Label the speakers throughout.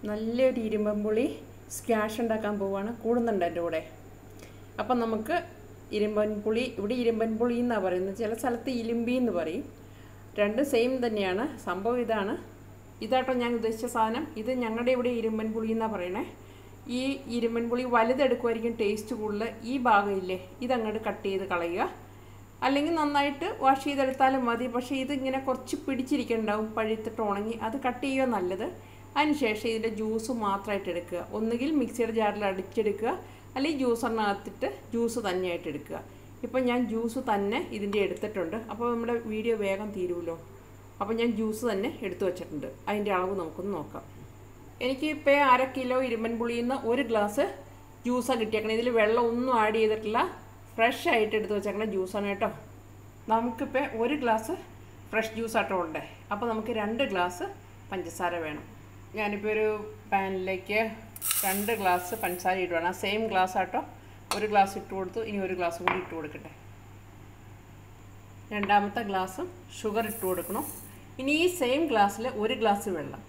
Speaker 1: നല്ലൊരു ഇരുമ്പൻപുളി സ്ക്വാഷ് ഉണ്ടാക്കാൻ പോവാണ് കൂടുന്നുണ്ട് എൻ്റെ കൂടെ അപ്പം നമുക്ക് ഇരുമ്പൻപുളി ഇവിടെ ഇരുമ്പൻപുളി എന്നാണ് പറയുന്നത് ചില സ്ഥലത്ത് ഇലിമ്പി എന്ന് പറയും രണ്ട് സെയിം തന്നെയാണ് സംഭവം ഇതാണ് ഇതാട്ടോ ഞാൻ ഉദ്ദേശിച്ച സാധനം ഇത് ഞങ്ങളുടെ ഇവിടെ ഇരുമ്പൻപുളി എന്നാണ് പറയണേ ഈ ഇരുമ്പൻപുളി വലുതെടുക്കുമായിരിക്കും ടേസ്റ്റ് കൂടുതൽ ഈ ഭാഗമില്ലേ ഇതങ്ങോട്ട് കട്ട് ചെയ്ത് കളയുക അല്ലെങ്കിൽ നന്നായിട്ട് വാഷ് ചെയ്തെടുത്താലും മതി പക്ഷേ ഇതിങ്ങനെ കുറച്ച് പിടിച്ചിരിക്കുന്നുണ്ടാവും പഴുത്തിട്ട് ഉണങ്ങി അത് കട്ട് ചെയ്യുക നല്ലത് അതിനുശേഷം ഇതിൻ്റെ ജ്യൂസ് മാത്രമായിട്ട് എടുക്കുക ഒന്നുകിൽ മിക്സിയുടെ ജാറിൽ അടിച്ചെടുക്കുക അല്ലെങ്കിൽ ജ്യൂസറിനകത്തിട്ട് ജ്യൂസ് തന്നെയായിട്ട് എടുക്കുക ഇപ്പം ഞാൻ ജ്യൂസ് തന്നെ ഇതിൻ്റെ എടുത്തിട്ടുണ്ട് അപ്പോൾ നമ്മുടെ വീഡിയോ വേഗം തീരുമല്ലോ അപ്പോൾ ഞാൻ ജ്യൂസ് തന്നെ എടുത്തു വച്ചിട്ടുണ്ട് അതിൻ്റെ അളവ് നമുക്കൊന്ന് നോക്കാം എനിക്ക് ഇപ്പോൾ അര കിലോ ഇരുമ്പൻ പുളിയിൽ നിന്ന് ഒരു ഗ്ലാസ് ജ്യൂസാണ് കിട്ടിയേക്കണം ഇതിൽ വെള്ളം ഒന്നും ആഡ് ചെയ്തിട്ടില്ല ഫ്രഷ് ആയിട്ട് എടുത്ത് വെച്ചേക്കണ ജ്യൂസാണ് കേട്ടോ നമുക്കിപ്പോൾ ഒരു ഗ്ലാസ് ഫ്രഷ് ജ്യൂസ് ആട്ടോ ഉണ്ട് അപ്പോൾ നമുക്ക് രണ്ട് ഗ്ലാസ് പഞ്ചസാര വേണം ഞാനിപ്പോൾ ഒരു പാനിലേക്ക് രണ്ട് ഗ്ലാസ് പഞ്ചസാര ഇടുവാണ് ആ സെയിം ഗ്ലാസ് ആട്ടോ ഒരു ഗ്ലാസ് ഇട്ട് കൊടുത്തു ഇനി ഒരു ഗ്ലാസ് കൂടി ഇട്ട് കൊടുക്കട്ടെ രണ്ടാമത്തെ ഗ്ലാസ്സും ഷുഗർ ഇട്ട് കൊടുക്കണം ഇനി ഈ സെയിം ഗ്ലാസ്സിൽ ഒരു ഗ്ലാസ് വെള്ളം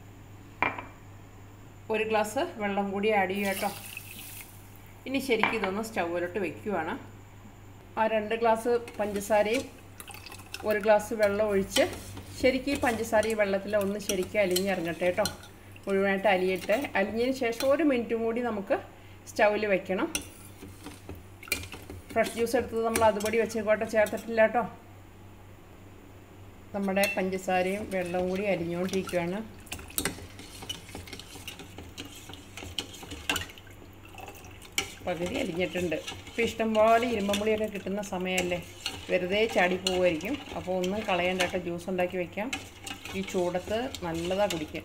Speaker 1: ഒരു ഗ്ലാസ് വെള്ളം കൂടി ആഡ് ചെയ്യുക കേട്ടോ ഇനി ശരിക്കും ഇതൊന്ന് സ്റ്റൗവിലോട്ട് വെക്കുവാണ് ആ രണ്ട് ഗ്ലാസ് പഞ്ചസാരയും ഒരു ഗ്ലാസ് വെള്ളം ഒഴിച്ച് ശരിക്കും ഈ പഞ്ചസാര ഈ വെള്ളത്തിൽ ഒന്ന് ശരിക്കും അലിഞ്ഞിറങ്ങട്ടെ കേട്ടോ മുഴുവനായിട്ട് അലിയട്ടെ അലിഞ്ഞതിന് ശേഷം ഒരു മിനിറ്റും കൂടി നമുക്ക് സ്റ്റൗവിൽ വെക്കണം ഫ്രഷ് ജ്യൂസ് എടുത്തത് നമ്മൾ അതുപടി വെച്ചേക്കോട്ടെ ചേർത്തിട്ടില്ല കേട്ടോ നമ്മുടെ പഞ്ചസാരയും വെള്ളവും കൂടി അരിഞ്ഞുകൊണ്ടിരിക്കുകയാണ് പകുതി അരിഞ്ഞിട്ടുണ്ട് ഇപ്പോൾ ഇഷ്ടംപോലെ ഇരുമ്പമ്പുളിയൊക്കെ കിട്ടുന്ന സമയമല്ലേ വെറുതെ ചാടി പോവുമായിരിക്കും അപ്പോൾ ഒന്നും കളയണ്ട കേട്ടോ ജ്യൂസ് ഉണ്ടാക്കി വെക്കാം ഈ ചൂടത്ത് നല്ലതാണ് കുടിക്കാൻ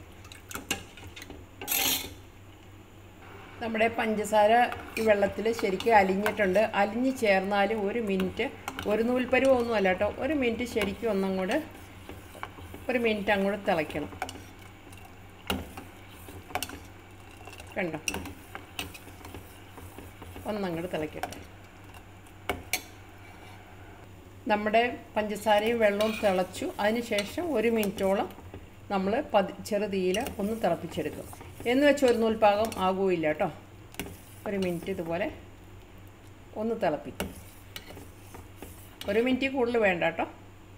Speaker 1: നമ്മുടെ പഞ്ചസാര ഈ വെള്ളത്തിൽ ശരിക്കും അലിഞ്ഞിട്ടുണ്ട് അലിഞ്ഞ് ചേർന്നാലും ഒരു മിനിറ്റ് ഒരു നൂൽപ്പരുവൊന്നും അല്ല കേട്ടോ ഒരു മിനിറ്റ് ശരിക്കും ഒന്നങ്ങോട്ട് ഒരു മിനിറ്റ് അങ്ങോട്ട് തിളയ്ക്കണം കണ്ടോ ഒന്നങ്ങോട്ട് തിളയ്ക്കട്ടെ നമ്മുടെ പഞ്ചസാരയും വെള്ളവും തിളച്ചു അതിനുശേഷം ഒരു മിനിറ്റോളം നമ്മൾ പതി ചെറുതീയിൽ ഒന്ന് തിളപ്പിച്ചെടുക്കും എന്ന് വെച്ച് ഒരു നൂൽപ്പാകം ആകുമില്ല കേട്ടോ ഒരു മിനിറ്റ് ഇതുപോലെ ഒന്ന് തിളപ്പിക്കും ഒരു മിനിറ്റ് കൂടുതൽ വേണ്ട കേട്ടോ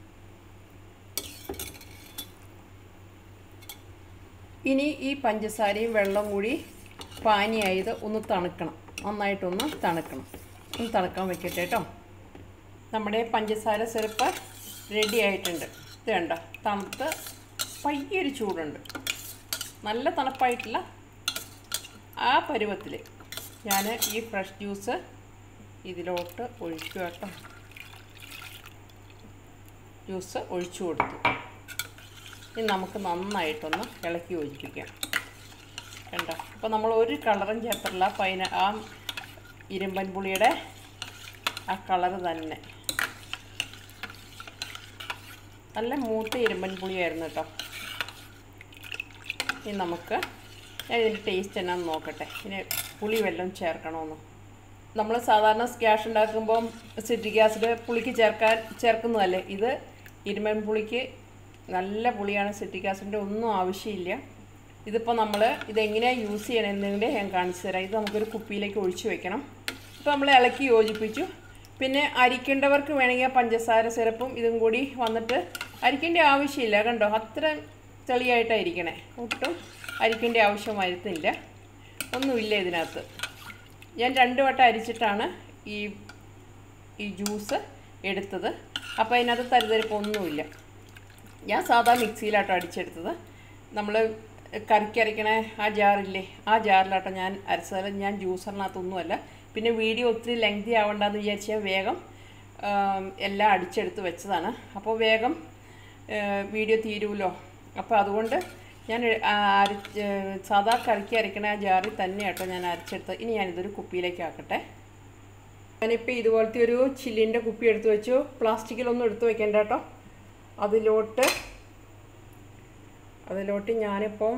Speaker 1: ഇനി ഈ പഞ്ചസാരയും വെള്ളം കൂടി പാനിയായത് ഒന്ന് തണുക്കണം നന്നായിട്ടൊന്ന് തണുക്കണം ഒന്ന് തണുക്കാൻ വെക്കട്ടെ കേട്ടോ നമ്മുടെ പഞ്ചസാര സിറപ്പ് റെഡി ആയിട്ടുണ്ട് ഇത് കണ്ടോ തണുത്ത് പയ്യൊരു ചൂടുണ്ട് നല്ല തണുപ്പായിട്ടില്ല ആ പരുവത്തിൽ ഞാൻ ഈ ഫ്രഷ് ജ്യൂസ് ഇതിലോട്ട് ഒഴിക്കുക കേട്ടോ ജ്യൂസ് ഒഴിച്ചു കൊടുത്തു ഇനി നമുക്ക് നന്നായിട്ടൊന്ന് ഇളക്കി യോജിപ്പിക്കാം കണ്ടോ അപ്പോൾ നമ്മൾ ഒരു കളറും ചേർത്തിട്ടില്ല പൈന ആ ഇരുമ്പൻ പുളിയുടെ ആ കളറ് തന്നെ നല്ല മൂത്ത ഇരുമ്പൻ പുളിയായിരുന്നു കേട്ടോ ഇനി നമുക്ക് ഞാൻ ഇതിൻ്റെ ടേസ്റ്റ് എന്നാന്ന് നോക്കട്ടെ ഇനി പുളി വല്ലതും ചേർക്കണമെന്ന് നമ്മൾ സാധാരണ സ്ക്വാഷ് ഉണ്ടാക്കുമ്പം സിട്രിക് ആസിഡ് പുളിക്ക് ചേർക്കാൻ ചേർക്കുന്നതല്ലേ ഇത് ഇരുമ്പൻ പുളിക്ക് നല്ല പുളിയാണ് സിട്രിക് ആസിഡിൻ്റെ ഒന്നും ആവശ്യമില്ല ഇതിപ്പോൾ നമ്മൾ ഇതെങ്ങനെയാണ് യൂസ് ചെയ്യണമെന്നതിൻ്റെ ഞാൻ കാണിച്ചു തരാം ഇത് നമുക്കൊരു കുപ്പിയിലേക്ക് ഒഴിച്ചു വെക്കണം ഇപ്പോൾ നമ്മൾ ഇളക്കി യോജിപ്പിച്ചു പിന്നെ അരിക്കേണ്ടവർക്ക് വേണമെങ്കിൽ പഞ്ചസാര സിറപ്പും ഇതും കൂടി വന്നിട്ട് അരിക്കേണ്ട ആവശ്യമില്ല കണ്ടോ അത്ര തെളിയായിട്ടായിരിക്കണേ ഒട്ടും അരിക്കേണ്ട ആവശ്യം വരുന്നില്ല ഒന്നുമില്ല ഇതിനകത്ത് ഞാൻ രണ്ട് വട്ടം അരിച്ചിട്ടാണ് ഈ ഈ ജ്യൂസ് എടുത്തത് അപ്പോൾ അതിനകത്ത് തരുതരിപ്പൊന്നുമില്ല ഞാൻ സാധാ മിക്സിയിലാട്ടോ അടിച്ചെടുത്തത് നമ്മൾ കറിക്കരയ്ക്കണ ആ ജാറില്ലേ ആ ജാറിലാട്ടോ ഞാൻ അരച്ചത് ഞാൻ ജ്യൂസറിനകത്തൊന്നുമല്ല പിന്നെ വീഡിയോ ഒത്തിരി ലെങ്തി ആവണ്ടെന്ന് വിചാരിച്ചാൽ വേഗം എല്ലാം അടിച്ചെടുത്ത് വെച്ചതാണ് അപ്പോൾ വേഗം വീഡിയോ തീരുമല്ലോ അപ്പോൾ അതുകൊണ്ട് ഞാൻ അരച്ച് സാധാ കറിക്ക് അരയ്ക്കണ ആ ജാറിൽ തന്നെ കേട്ടോ ഞാൻ അരച്ചെടുത്തത് ഇനി ഞാനിതൊരു കുപ്പിയിലേക്ക് ആക്കട്ടെ ഞാനിപ്പോൾ ഇതുപോലത്തെ ഒരു ചില്ലിൻ്റെ കുപ്പി എടുത്ത് വെച്ചു പ്ലാസ്റ്റിക്കിലൊന്നും എടുത്ത് വെക്കേണ്ട കേട്ടോ അതിലോട്ട് അതിലോട്ട് ഞാനിപ്പോൾ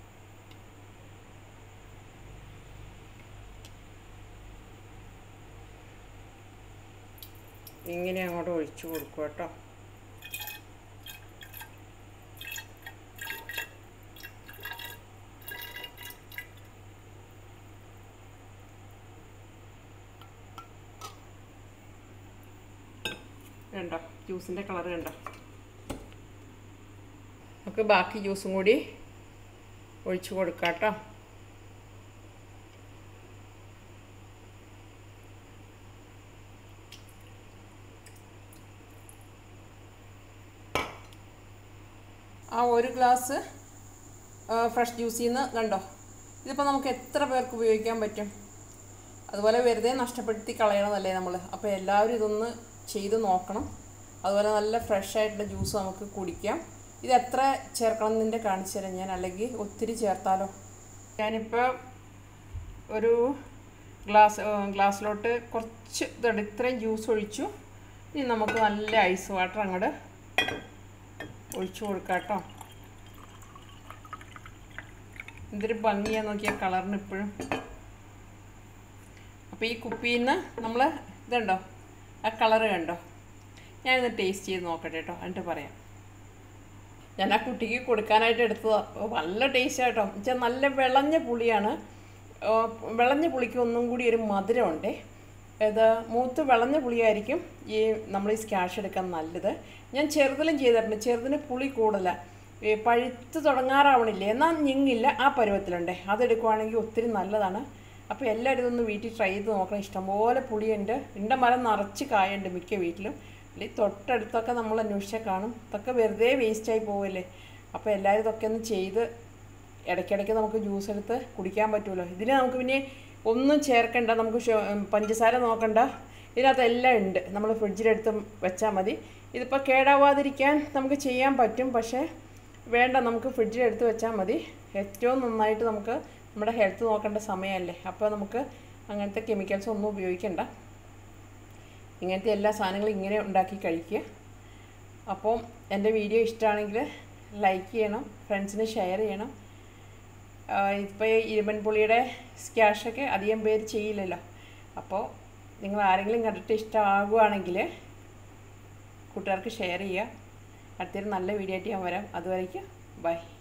Speaker 1: ഇങ്ങനെ അങ്ങോട്ട് ഒഴിച്ചു കൊടുക്കും കേട്ടോ ജ്യൂസിൻ്റെ കളർ കണ്ടോ നമുക്ക് ബാക്കി ജ്യൂസും കൂടി ഒഴിച്ചു കൊടുക്കാം കേട്ടോ ആ ഒരു ഗ്ലാസ് ഫ്രഷ് ജ്യൂസിൽ നിന്ന് കണ്ടോ ഇതിപ്പോൾ നമുക്ക് എത്ര പേർക്ക് ഉപയോഗിക്കാൻ പറ്റും അതുപോലെ വെറുതെ നഷ്ടപ്പെടുത്തി കളയണമെന്നല്ലേ നമ്മൾ അപ്പോൾ എല്ലാവരും ഇതൊന്ന് ചെയ്ത് നോക്കണം അതുപോലെ നല്ല ഫ്രഷ് ആയിട്ടുള്ള ജ്യൂസ് നമുക്ക് കുടിക്കാം ഇത് എത്ര ചേർക്കണം എന്നതിൻ്റെ കാണിച്ചു തരാം ഞാൻ അല്ലെങ്കിൽ ഒത്തിരി ചേർത്താലോ ഞാനിപ്പോൾ ഒരു ഗ്ലാസ് ഗ്ലാസ്സിലോട്ട് കുറച്ച് ഇതുണ്ട് ഇത്രയും ജ്യൂസ് ഒഴിച്ചു ഇനി നമുക്ക് നല്ല ഐസ് വാട്ടർ അങ്ങോട്ട് ഒഴിച്ചു കൊടുക്കാം കേട്ടോ എന്തൊരു ഭംഗിയാ നോക്കിയ കളറിന് ഇപ്പോഴും അപ്പോൾ ഈ കുപ്പിയിൽ നിന്ന് നമ്മൾ ഇതുണ്ടോ ആ കളറ് കണ്ടോ ഞാനിത് ടേസ്റ്റ് ചെയ്ത് നോക്കട്ടെ കേട്ടോ എന്നിട്ട് പറയാം ഞാൻ ആ കുട്ടിക്ക് കൊടുക്കാനായിട്ട് എടുത്തതാണ് നല്ല ടേസ്റ്റ് കേട്ടോ വെച്ചാൽ നല്ല വിളഞ്ഞ പുളിയാണ് ആ, വിളഞ്ഞ പുളിക്ക് ഒന്നും കൂടി ഒരു മധുരമുണ്ടേ ഇത് മൂത്ത് വിളഞ്ഞ പുളിയായിരിക്കും ഈ നമ്മൾ ഈ സ്കാഷ് എടുക്കാൻ നല്ലത് ഞാൻ ചെറുതിലും ചെയ്തിട്ടുണ്ട് ചെറുതിന് പുളി കൂടുതലാണ് ഈ പഴുത്ത് തുടങ്ങാറാവണില്ലേ എന്നാൽ ഞെങ്ങില്ല ആ പരുവത്തിലുണ്ടേ അതെടുക്കുവാണെങ്കിൽ ഒത്തിരി നല്ലതാണ് അപ്പോൾ എല്ലാവരും ഇതൊന്ന് വീട്ടിൽ ട്രൈ ചെയ്ത് നോക്കണം ഇഷ്ടംപോലെ പുളിയുണ്ട് എൻ്റെ മരം നിറച്ച് കായുണ്ട് മിക്ക വീട്ടിലും അല്ലെങ്കിൽ തൊട്ടടുത്തൊക്കെ നമ്മൾ അന്വേഷിച്ചാൽ കാണും ഇതൊക്കെ വെറുതെ വേസ്റ്റായി പോവല്ലേ അപ്പോൾ എല്ലാവരും ഇതൊക്കെ ഒന്ന് ചെയ്ത് ഇടയ്ക്കിടയ്ക്ക് നമുക്ക് ജ്യൂസ് എടുത്ത് കുടിക്കാൻ പറ്റുമല്ലോ ഇതിന് നമുക്ക് പിന്നെ ഒന്നും ചേർക്കണ്ട നമുക്ക് ഷു- ഉം, പഞ്ചസാര നോക്കണ്ട ഇതിനകത്ത് എല്ലാം ഉണ്ട് നമ്മൾ ഫ്രിഡ്ജിലെടുത്ത് വെച്ചാൽ മതി ഇതിപ്പോൾ കേടാവാതിരിക്കാൻ നമുക്ക് ചെയ്യാൻ പറ്റും പക്ഷേ വേണ്ട നമുക്ക് ഫ്രിഡ്ജിലെടുത്ത് വെച്ചാൽ മതി ഏറ്റവും നന്നായിട്ട് നമുക്ക് നമ്മുടെ ഹെൽത്ത് നോക്കേണ്ട സമയമല്ലേ അപ്പോൾ നമുക്ക് അങ്ങനത്തെ കെമിക്കൽസ് ഒന്നും ഉപയോഗിക്കണ്ട ഇങ്ങനത്തെ എല്ലാ സാധനങ്ങളും ഇങ്ങനെ ഉണ്ടാക്കി കഴിക്കുക അപ്പോൾ എൻ്റെ വീഡിയോ ഇഷ്ടമാണെങ്കിൽ ലൈക്ക് ചെയ്യണം ഫ്രണ്ട്സിന് ഷെയർ ചെയ്യണം ഇപ്പോൾ ഇരുമ്പൻ പുളിയുടെ സ്ക്യാഷൊക്കെ അധികം പേര് ചെയ്യില്ലല്ലോ അപ്പോൾ നിങ്ങൾ ആരെങ്കിലും കണ്ടിട്ട് ഇഷ്ടമാകുകയാണെങ്കിൽ കൂട്ടുകാർക്ക് ഷെയർ ചെയ്യുക അടുത്തൊരു നല്ല വീഡിയോ ആയിട്ട് ഞാൻ വരാം അതുവരേക്കും ബൈ